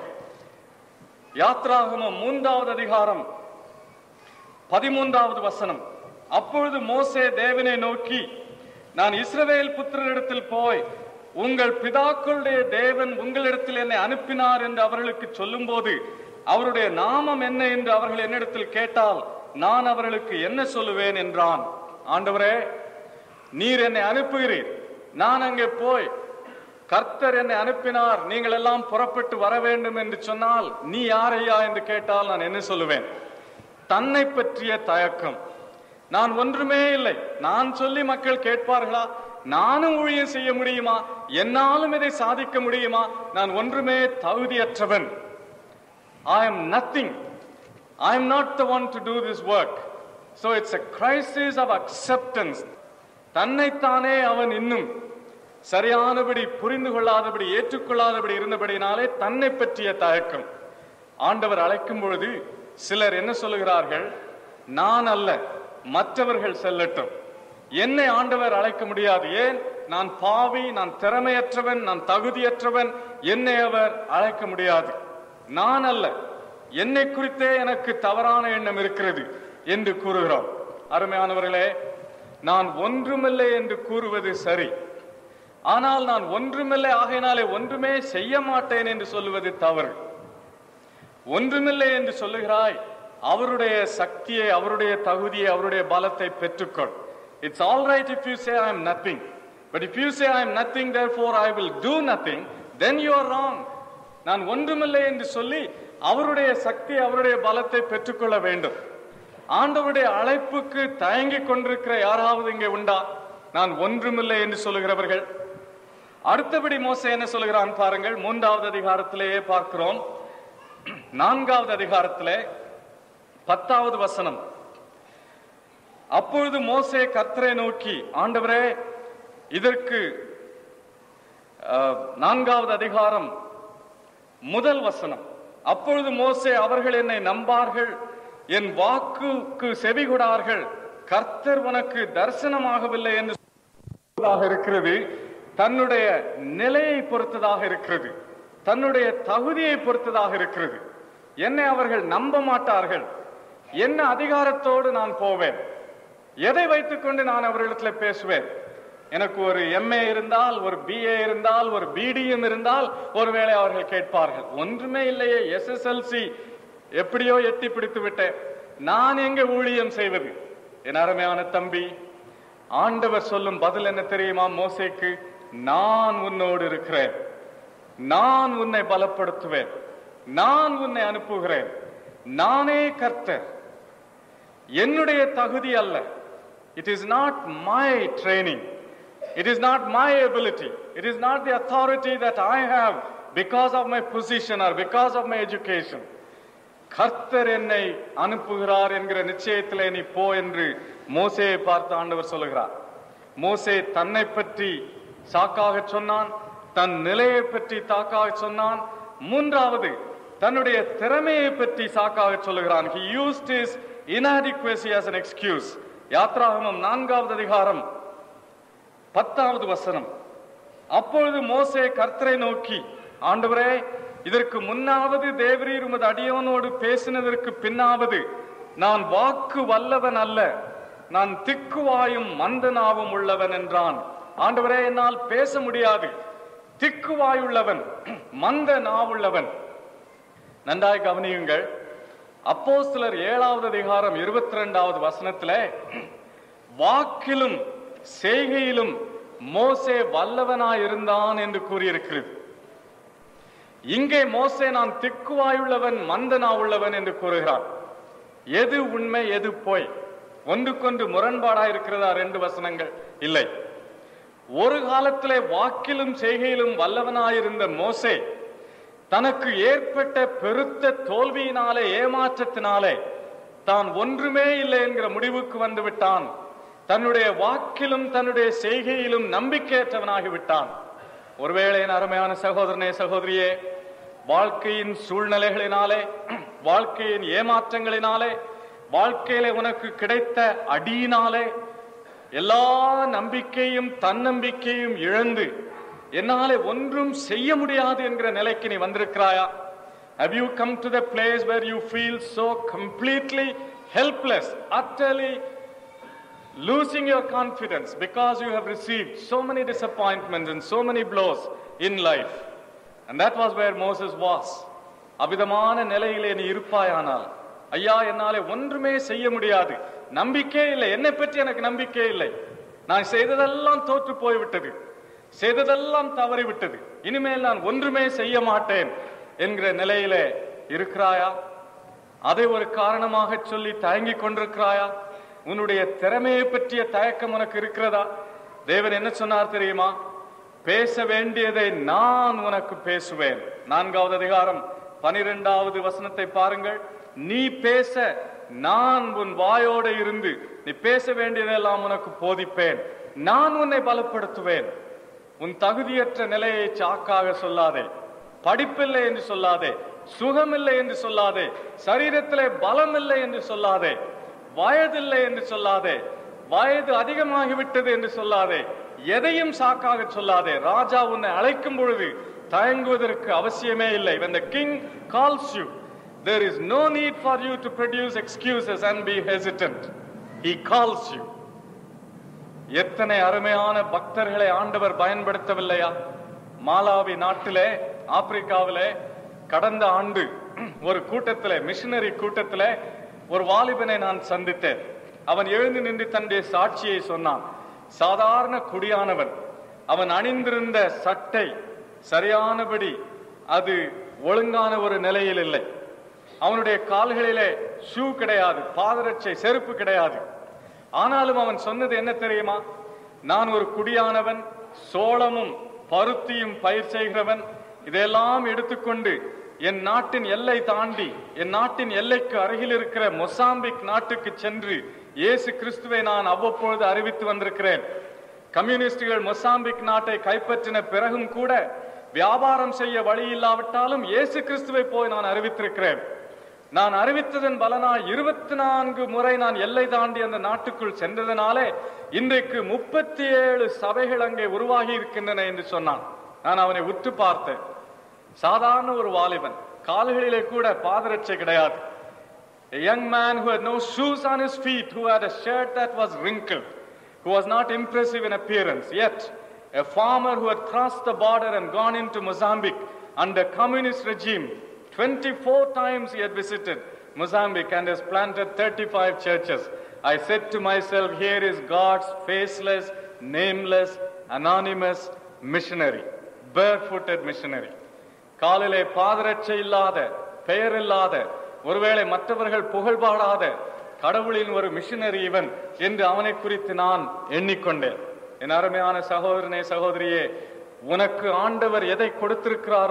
யாத்ராகமம் மூன்றாவது அதிகாரம் பதிமூன்றாவது வசனம் அப்பொழுது மோசே தேவனை நோக்கி நான் இஸ்ரவேல் புத்திரரிடத்தில் போய் உங்கள் பிதாக்களுடைய தேவன் உங்களிடத்தில் என்னை அனுப்பினார் என்று அவர்களுக்கு சொல்லும்போது அவருடைய நாமம் என்ன என்று அவர்கள் என்னிடத்தில் கேட்டால் நான் அவர்களுக்கு என்ன சொல்லுவேன் என்றான் ஆண்டவரே நீர் என்னை அனுப்புகிறீர் நான் அங்கே போய் கர்த்தர் என்னை அனுப்பினார் நீங்கள் எல்லாம் புறப்பட்டு வர வேண்டும் என்று சொன்னால் நீ யாரையா என்று கேட்டால் நான் என்ன சொல்லுவேன் தன்னை பற்றிய தயக்கம் நான் ஒன்றுமே இல்லை நான் சொல்லி மக்கள் கேட்பார்களா நானும் ஊழியம் செய்ய முடியுமா என்னாலும் இதை சாதிக்க முடியுமா நான் ஒன்றுமே தகுதியற்றவன் I am nothing. I am not the one to do this work. So it's a crisis of acceptance. தன்னைத்தானே அவன் இன்னும் சரியானபடி புரிந்து கொள்ளாதபடி ஏற்றுக்கொள்ளாதபடி இருந்தபடினாலே தன்னை பற்றிய தயக்கம் ஆண்டவர் அழைக்கும் பொழுது சிலர் என்ன சொல்லுகிறார்கள் நான் அல்ல மற்றவர்கள் செல்லட்டும் என்னை ஆண்டவர் அழைக்க முடியாது ஏன் நான் பாவி நான் திறமையற்றவன் நான் தகுதியற்றவன் என்னை அவர் அழைக்க முடியாது நான் அல்ல என்னை குறித்தே எனக்கு தவறான எண்ணம் இருக்கிறது என்று கூறுகிறோம் அருமையானவர்களே நான் ஒன்றுமில்லை என்று கூறுவது சரி ஆனால் நான் ஒன்றுமில்லை ஆகையினாலே ஒன்றுமே செய்ய மாட்டேன் என்று சொல்லுவது தவறு ஒன்றுமில்லை என்று சொல்லுகிறாய் அவருடைய சக்தியை அவருடைய தகுதியை அவருடைய பலத்தை பெற்றுக்கொள் it's all right if you say I am nothing but if you say I am nothing therefore I will do nothing then you are wrong நான் ஒன்றுமில்லை என்று சொல்லி அவருடைய சக்தி அவருடைய பலத்தை பெற்றுக்கொள்ள வேண்டும் ஆண்டவருடைய அழைப்புக்கு தயங்கிக் கொண்டிருக்கிற யாராவது இங்கே உண்டா நான் ஒன்றுமில்லை என்று சொல்லுகிறவர்கள் அடுத்தபடி மோசே என்ன சொல்லுகிறான் பாருங்கள் மூன்றாவது அதிகாரத்திலேயே பார்க்கிறோம் நான்காவது அதிகாரத்திலே பத்தாவது வசனம் அப்பொழுது மோசே கர்த்தரை நோக்கி ஆண்டவரே இதற்கு அஹ், நான்காவது அதிகாரம் முதல் வசனம் அப்பொழுது மோசே அவர்கள் என்னை நம்பார்கள் என் வாக்குக்கு செவிகொடார்கள் கர்த்தர் உனக்கு தரிசனமாகவில்லை என்று பொறுத்ததாக இருக்கிறது தன்னுடைய நிலையை பொறுத்ததாக இருக்கிறது தன்னுடைய தகுதியை பொறுத்ததாக இருக்கிறது என்னை அவர்கள் நம்ப மாட்டார்கள் என்ன அதிகாரத்தோடு நான் போவேன் எதை வைத்துக்கொண்டு நான் அவர்களிடத்தில் பேசுவேன் எனக்கு ஒரு எம்ஏ இருந்தால் ஒரு பிஏ இருந்தால் ஒரு பிடிஎம் இருந்தால் ஒருவேளை அவர்கள் கேட்பார்கள் ஒன்றுமே இல்லையே எஸ்எஸ்எல்சி எப்படியோ எட்டி பிடித்து விட்டேன் நான் எங்க ஊழியம் செய்வது என் அருமையான தம்பி ஆண்டவர் சொல்லும் பதில் என்ன தெரியுமா மோசேக்கு நான் உன்னோடு இருக்கிறேன் நான் உன்னை பலப்படுத்துவேன் நான் உன்னை அனுப்புகிறேன் நானே கர்த்தர் என்னுடைய தகுதி அல்ல it is not my training it is not my ability it is not the authority that I have because of my position or because of my education கர்த்தர் என்னை அனுப்புகிறார் என்கிற நிச்சயத்திலே நீ போ என்று மோசேயை பார்த்து ஆண்டவர் சொல்லுகிறார் மோசே தன்னை பற்றி சாக்காக சொன்னான் தன் நிலையை பற்றி தாக்காக சொன்னான் மூன்றாவது தன்னுடைய திறமையை பற்றி சாக்காக சொல்லுகிறான் he used his inadequacy as an excuse யாத்ராகமம் நான்காவது அதிகாரம் பத்தாவது வசனம் அப்பொழுது மோசே கர்த்தரை நோக்கி ஆண்டவரே இதற்கு முன்னாவது தேவரீர் உமது அடியவனோடு பேசினதற்கு பின்னாவது நான் வாக்கு வல்லவன் அல்ல நான் திக்குவாயும் மந்தனாவும் உள்ளவன் என்றான் ஆண்டவரே என்னால் பேச முடியாது திக்குவாயுள்ளவன் மந்த நாவுள்ளவன் நன்றாய் கவனியுங்கள் அப்போஸ்தலர் ஏழாவது அதிகாரம் இருபத்தி ரெண்டாவது வசனத்திலே வாக்கிலும் செய்கையிலும் மோசே வல்லவனாயிருந்தான் என்று கூறியிருக்கிறது இங்கே மோசே நான் திக்குவாயுள்ளவன் மந்தனாவுள்ளவன் என்று கூறுகிறான் எது உண்மை எது பொய் ஒன்றுக்கொன்று முரண்பாடா இருக்கிறதா ரெண்டு வசனங்கள் இல்லை ஒரு காலத்திலே வாக்கிலும் செய்கையிலும் வல்லவனாயிருந்த மோசே தனக்கு ஏற்பட்ட பெருத்த தோல்வியினாலே ஏமாற்றத்தினாலே தான் ஒன்றுமே இல்லை என்கிற முடிவுக்கு வந்து விட்டான் தன்னுடைய வாக்கிலும் தன்னுடைய செய்கையிலும் நம்பிக்கையற்றவனாகி விட்டான் ஒருவேளை என் அருமையான சகோதரனே சகோதரியே வாழ்க்கையின் சூழ்நிலைகளினாலே வாழ்க்கையின் ஏமாற்றங்களினாலே வாழ்க்கையிலே உனக்கு கிடைத்த அடியினாலே எல்லா நம்பிக்கையும் தன்னம்பிக்கையும் இழந்து என்னாலே ஒன்றும் செய்ய முடியாது என்கிற நிலைக்கு நீ வந்திருக்கிறாயா Have you come to the place where you feel so completely helpless, utterly losing your confidence because you have received so many disappointments and so many blows in life? And that was where Moses was. அவிதமான நிலையிலே நீ இருப்பாயானால் ஐயா என்னாலே ஒன்றுமே செய்ய முடியாது நம்பிக்கை இல்லை என்னை பற்றி எனக்கு நம்பிக்கை இல்லை நான் செய்ததெல்லாம் தோற்று போய்விட்டது செய்ததெல்லாம் தவறிவிட்டது இனிமேல் நான் ஒன்றுமே செய்ய மாட்டேன் என்கிற நிலையிலே இருக்கிறாயா அதை ஒரு காரணமாக சொல்லி தயங்கிக் கொண்டிருக்கிறாயா உன்னுடைய திறமையை பற்றிய தயக்கம் உனக்கு இருக்கிறதா தேவன் என்ன சொன்னார் தெரியுமா பேச வேண்டியதை நான் உனக்கு பேசுவேன் நான்காவது அதிகாரம் பனிரெண்டாவது வசனத்தை பாருங்கள் நீ பேச நான் உன் வாயோட இருந்து நீ பேச வேண்டியதெல்லாம் உனக்கு போதிப்பேன் நான் உன்னை பலப்படுத்துவேன் உன் தகுதியற்ற நிலையை சாக்காக சொல்லாதே படிப்பில்லை என்று சொல்லாதே சுகமில்லை என்று சொல்லாதே சரீரத்திலே பலம் இல்லை என்று சொல்லாதே வயதில்லை என்று சொல்லாதே வயது அதிகமாகிவிட்டது என்று சொல்லாதே எதையும் சாக்காக சொல்லாதே ராஜா உன்னை அழைக்கும் பொழுது தயங்குவதற்கு அவசியமே இல்லை when the king calls you there is no need for you to produce excuses and be hesitant he calls you எத்தனை அருமையான பக்தர்களை ஆண்டவர் பயன்படுத்தவில்லையா மாலாவி நாட்டிலே ஆப்பிரிக்காவிலே கடந்த ஆண்டு ஒரு கூட்டத்திலே மிஷனரி கூட்டத்திலே ஒரு வாலிபனை நான் சந்தித்தேன் அவன் எழுந்து நின்று தன்னுடைய சாட்சியை சொன்னான் சாதாரண குடியானவன் அவன் அணிந்திருந்த சட்டை சரியானபடி அது ஒழுங்கான ஒரு நிலையில் இல்லை அவனுடைய கால்களிலே ஷூ கிடையாது பாதரட்சை செருப்பு கிடையாது ஆனாலும் அவன் சொன்னது என்ன தெரியுமா நான் ஒரு குடியானவன் சோளமும் பருத்தியும் பயிர் செய்கிறவன் இதையெல்லாம் எடுத்துக்கொண்டு என் நாட்டின் எல்லை தாண்டி என் நாட்டின் எல்லைக்கு அருகில் இருக்கிற மொசாம்பிக் நாட்டுக்கு சென்று இயேசு கிறிஸ்துவை நான் அவ்வப்பொழுது அறிவித்து வந்திருக்கிறேன் கம்யூனிஸ்டுகள் மொசாம்பிக் நாட்டை கைப்பற்றின பிறகும் கூட வியாபாரம் செய்ய வழி இல்லாவிட்டாலும் இயேசு கிறிஸ்துவை போய் நான் அறிவித்திருக்கிறேன் நான் அறிவித்ததன் பலனாய் இருபத்தி நான்கு முறை நான் எல்லை தாண்டி அந்த நாட்டுக்குள் சென்றதனாலே இன்றைக்கு முப்பத்தி ஏழு சபைகள் அங்கே உருவாகி இருக்கின்றன என்று சொன்னான் நான் அவனை உற்று பார்த்தேன் சாதாரண ஒரு வாலிபன் கால்களிலே கூட பாதரட்சை கிடையாது A young man who had no shoes on his feet, who had a shirt that was wrinkled, who was not impressive in appearance, yet a farmer who had crossed the border and gone into Mozambique under communist regime. 24 times he had visited Mozambique and has planted 35 churches. I said to myself, here is God's faceless, nameless, anonymous missionary, barefooted missionary. காலிலே பாதரட்சை இல்லாத பெயர் இல்லாத ஒருவேளை மற்றவர்கள் புகழ் பாடாத கடவுளின் ஒரு மிஷனரி இவன் என்று அவனை குறித்து நான் எண்ணிக்கொண்டேன் என் அருமையான சகோதரனே சகோதரியே உனக்கு ஆண்டவர் எதை கொடுத்திருக்கிறாரோ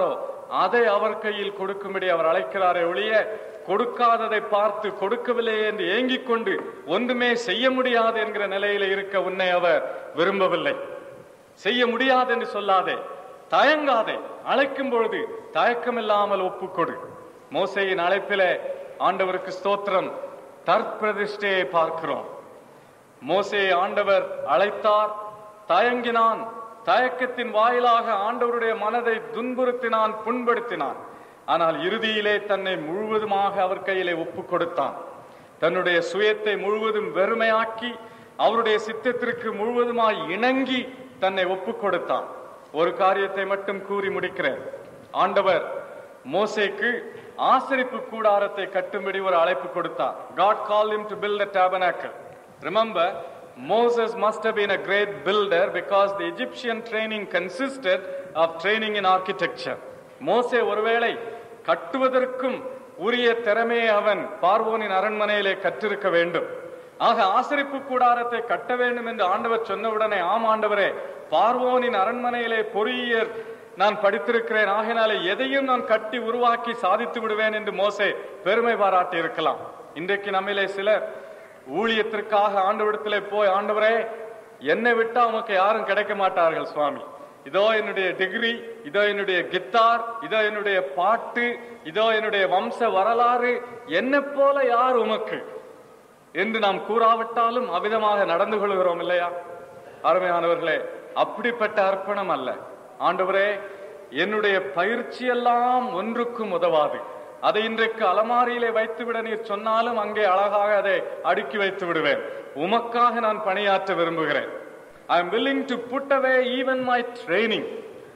அதை அவர் கையில் கொடுக்கும்படி அவர் அழைக்கிறாரே ஒழிய கொடுக்காததை பார்த்து கொடுக்கவில்லை என்று ஏங்கிக் கொண்டு ஒன்றுமே செய்ய முடியாது என்கிற நிலையில இருக்க உன்னை அவர் விரும்பவில்லை செய்ய முடியாது என்று சொல்லாதே தயங்காதே அழைக்கும் பொழுது தயக்கமில்லாமல் ஒப்புக்கொடு மோசையின் அழைப்பிலே ஆண்டவருக்கு ஸ்தோத்திரம் தற்பிரதிஷ்டையை பார்க்கிறோம் மோசையை ஆண்டவர் அழைத்தார் தயங்கினான் தயக்கத்தின் வாயிலாக ஆண்டவருடைய மனதை துன்புறுத்தினான் புண்படுத்தினான் ஆனால் இறுதியிலே தன்னை முழுவதுமாக அவர் கையிலே ஒப்பு கொடுத்தான் தன்னுடைய சுயத்தை முழுவதும் வெறுமையாக்கி அவருடைய சித்தத்திற்கு முழுவதுமாய் இணங்கி தன்னை ஒப்பு கொடுத்தான் ஒரு காரியத்தை மட்டும் கூறி முடிக்கிறேன் ஆண்டவர் மோசேக்கு ஆசரிப்பு கூடாரத்தை கட்டும்படி ஒரு அழைப்பு கொடுத்தார் God called him to build a tabernacle. Remember, Moses must have been a great builder because the Egyptian training consisted of training in architecture. மோசே ஒருவேளை கட்டுவதற்கும் உரிய திறமையை அவன் பார்வோனின் அரண்மனையிலே கற்றிருக்க வேண்டும் ஆக ஆசரிப்பு கூடாரத்தை கட்ட வேண்டும் என்று ஆண்டவர் சொன்னவுடனே ஆம் ஆண்டவரே பார்வோனின் அரண்மனையிலே பொறியியர் நான் படித்திருக்கிறேன் ஆகையினாலே எதையும் நான் கட்டி உருவாக்கி சாதித்து விடுவேன் என்று மோசே பெருமை பாராட்டி இருக்கலாம் இன்றைக்கு நம்மிலே சிலர் ஊழியத்திற்காக ஆண்டவரிடத்திலே போய் ஆண்டவரே என்னை விட்டா உமக்கு யாரும் கிடைக்க மாட்டார்கள் சுவாமி இதோ என்னுடைய டிகிரி இதோ என்னுடைய கித்தார் இதோ என்னுடைய பாட்டு இதோ என்னுடைய வம்ச வரலாறு என்ன போல யார் உமக்கு என்று நாம் கூறாவிட்டாலும் அவ்விதமாக நடந்து கொள்கிறோம் இல்லையா அருமையானவர்களே அப்படிப்பட்ட அர்ப்பணம் அல்ல ஆண்டவரே என்னுடைய பயிற்சியெல்லாம் ஒன்றுக்கும் உதவாது அதை இன்றைக்கு அலமாரியிலே வைத்துவிட நீர் சொன்னாலும் அங்கே அழகாக அதை அடுக்கி வைத்து விடுவேன் உமக்காக நான் பணியாற்ற விரும்புகிறேன் I am willing to put away even my training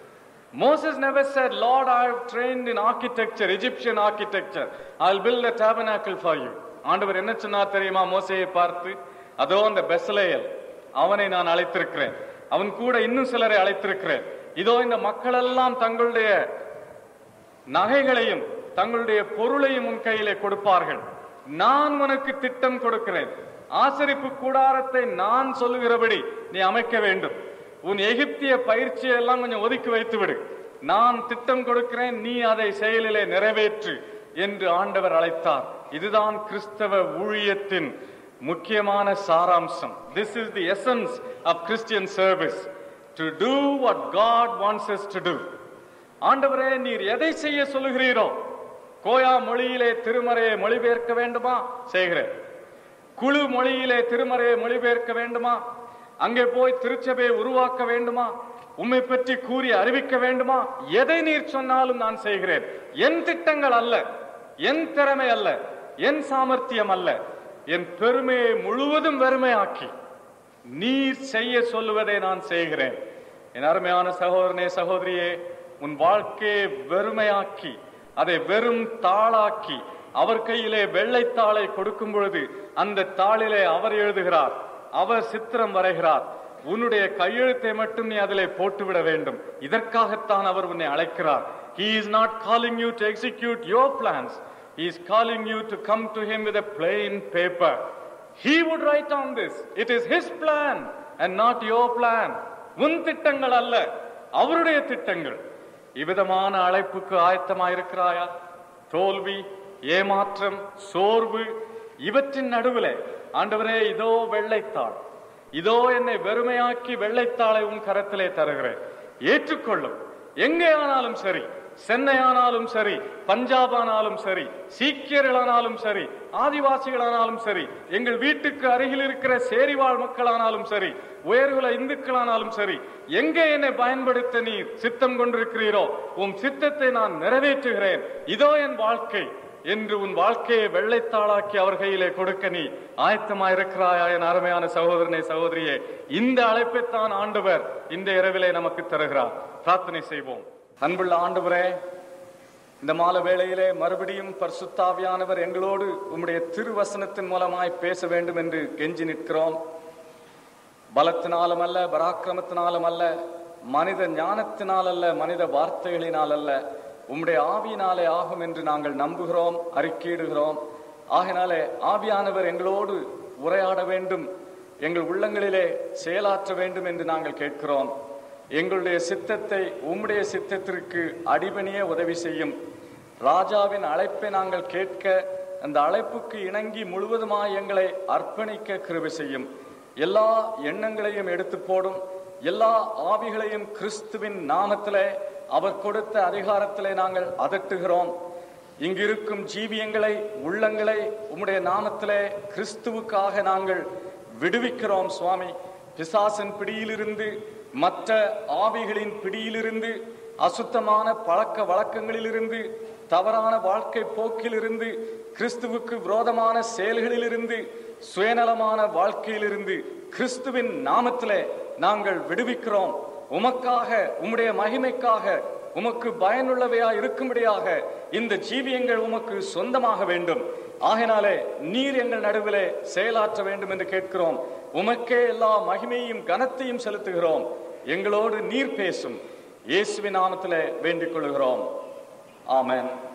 Moses never said, Lord, I have trained in architecture, Egyptian architecture. I'll build a tabernacle for you. ஆண்டவர் என்ன சொன்னார் தெரியுமா மோசையை பார்த்து அதோ அந்த பெசலேயல் அவனை நான் அழைத்திருக்கிறேன் அவன் கூட இன்னும் சிலரை அழைத்திருக்கிறேன் இதோ இந்த மக்களெல்லாம் தங்களுடைய நகைகளையும் தங்களுடைய பொருளையும் உன் கையிலே கொடுப்பார்கள் நான் உனக்கு திட்டம் கொடுக்கிறேன் ஆசரிப்பு கூடாரத்தை நான் சொல்லுகிறபடி நீ அமைக்க வேண்டும் உன் எகிப்திய பயிற்சியை எல்லாம் கொஞ்சம் ஒதுக்கி வைத்து விடு நான் திட்டம் கொடுக்கிறேன் நீ அதை செயலிலே நிறைவேற்று என்று ஆண்டவர் அழைத்தார் இதுதான் கிறிஸ்தவ ஊழியத்தின் முக்கியமான சாராம்சம் this is the essence of Christian service to do what God wants us to do ஆண்டவரே நீர் எதை செய்ய சொல்லுகிறீரோ கோயா மொழியிலே திருமறையை மொழிபெயர்க்க வேண்டுமா செய்கிறேன் குழு மொழியிலே திருமறையை மொழிபெயர்க்க வேண்டுமா அங்கே போய் திருச்சபையை உருவாக்க வேண்டுமா உம்மை பற்றி கூறி அறிவிக்க வேண்டுமா எதை நீர் சொன்னாலும் நான் செய்கிறேன் என் திட்டங்கள் அல்ல என் திறமை அல்ல என் சாமர்த்தியம் அல்ல என் பெருமையை முழுவதும் வெறுமையாக்கி நீர் செய்ய சொல்லுவதை நான் செய்கிறேன் என் அருமையான சகோதரனே சகோதரியே உன் வாழ்க்கையை வெறுமையாக்கி அதை வெறும் தாளாக்கி அவர் கையிலே வெள்ளைத்தாளை கொடுக்கும் பொழுது அந்த தாளிலே அவர் எழுதுகிறார் அவர் சித்திரம் வரைகிறார் உன்னுடைய கையெழுத்தை மட்டும் நீ அதிலே போட்டுவிட வேண்டும் இதற்காகத்தான் அவர் உன்னை அழைக்கிறார் he is not calling you to execute your plans he is calling you to come to him with a plain paper he would write on this it is his plan and not your plan உன் திட்டங்கள் அல்ல அவருடைய திட்டங்கள் இவ்விதமான அழைப்புக்கு ஆயத்தமாயிருக்கிறாயா தோல்வி ஏமாற்றம் சோர்வு இவற்றின் நடுவிலே ஆண்டவரே இதோ வெள்ளைத்தாள் இதோ என்னை வெறுமையாக்கி வெள்ளைத்தாளை உன் கரத்திலே தருகிறேன் ஏற்றுக்கொள்ளும் எங்கே ஆனாலும் சரி சென்னை ஆனாலும் சரி பஞ்சாப் ஆனாலும் சரி சீக்கியர்களானாலும் சரி ஆதிவாசிகளானாலும் சரி எங்கள் வீட்டுக்கு அருகில் இருக்கிற சேரிவாழ் மக்களானாலும் சரி உயர்குல இந்துக்களானாலும் சரி எங்கே என்னை பயன்படுத்த நீ சித்தம் கொண்டிருக்கிறீரோ உன் சித்தத்தை நான் நிறைவேற்றுகிறேன் இதோ என் வாழ்க்கை என்று உன் வாழ்க்கையை வெள்ளைத்தாளாக்கி அவர் கையிலே கொடுக்க நீ ஆயத்தமாயிருக்கிறாயா என் அருமையான சகோதரனே சகோதரியே இந்த அழைப்பைத்தான் ஆண்டவர் இந்த இரவிலே நமக்கு தருகிறார் பிரார்த்தனை செய்வோம் அன்புள்ள ஆண்டவரே இந்த மாலை வேளையிலே மறுபடியும் பரிசுத்தாவியானவர் எங்களோடு உம்முடைய திருவசனத்தின் மூலமாய் பேச வேண்டும் என்று கெஞ்சி நிற்கிறோம் பலத்தினாலும் அல்ல பராக்கிரமத்தினாலும் அல்ல மனித ஞானத்தினால் அல்ல மனித வார்த்தைகளினால் அல்ல உம்முடைய ஆவியினாலே ஆகும் என்று நாங்கள் நம்புகிறோம் அறிக்கையிடுகிறோம் ஆகினாலே ஆவியானவர் எங்களோடு உரையாட வேண்டும் எங்கள் உள்ளங்களிலே செயலாற்ற வேண்டும் என்று நாங்கள் கேட்கிறோம் எங்களுடைய சித்தத்தை உம்முடைய சித்தத்திற்கு அடிபணிய உதவி செய்யும் ராஜாவின் அழைப்பை நாங்கள் கேட்க அந்த அழைப்புக்கு இணங்கி முழுவதுமாய் எங்களை அர்ப்பணிக்க கிருபை செய்யும் எல்லா எண்ணங்களையும் எடுத்து போடும் எல்லா ஆவிகளையும் கிறிஸ்துவின் நாமத்திலே அவர் கொடுத்த அதிகாரத்திலே நாங்கள் அதட்டுகிறோம் இங்கிருக்கும் ஜீவியங்களை உள்ளங்களை உம்முடைய நாமத்திலே கிறிஸ்துவுக்காக நாங்கள் விடுவிக்கிறோம் சுவாமி பிசாசின் பிடியிலிருந்து மற்ற ஆவிகளின் பிடியிலிருந்து அசுத்தமான பழக்க வழக்கங்களிலிருந்து தவறான வாழ்க்கை போக்கிலிருந்து கிறிஸ்துவுக்கு விரோதமான செயல்களிலிருந்து சுயநலமான வாழ்க்கையிலிருந்து கிறிஸ்துவின் நாமத்திலே நாங்கள் விடுவிக்கிறோம் உமக்காக உம்முடைய மகிமைக்காக உமக்கு பயனுள்ளவையா இருக்கும்படியாக இந்த ஜீவியங்கள் உமக்கு சொந்தமாக வேண்டும் ஆகையினாலே நீர் எங்கள் நடுவிலே செயலாற்ற வேண்டும் என்று கேட்கிறோம் உமக்கே எல்லா மகிமையும் கனத்தையும் செலுத்துகிறோம் எங்களோடு நீர் பேசும் இயேசுவின் நாமத்திலே வேண்டிக் கொள்கிறோம் ஆமென்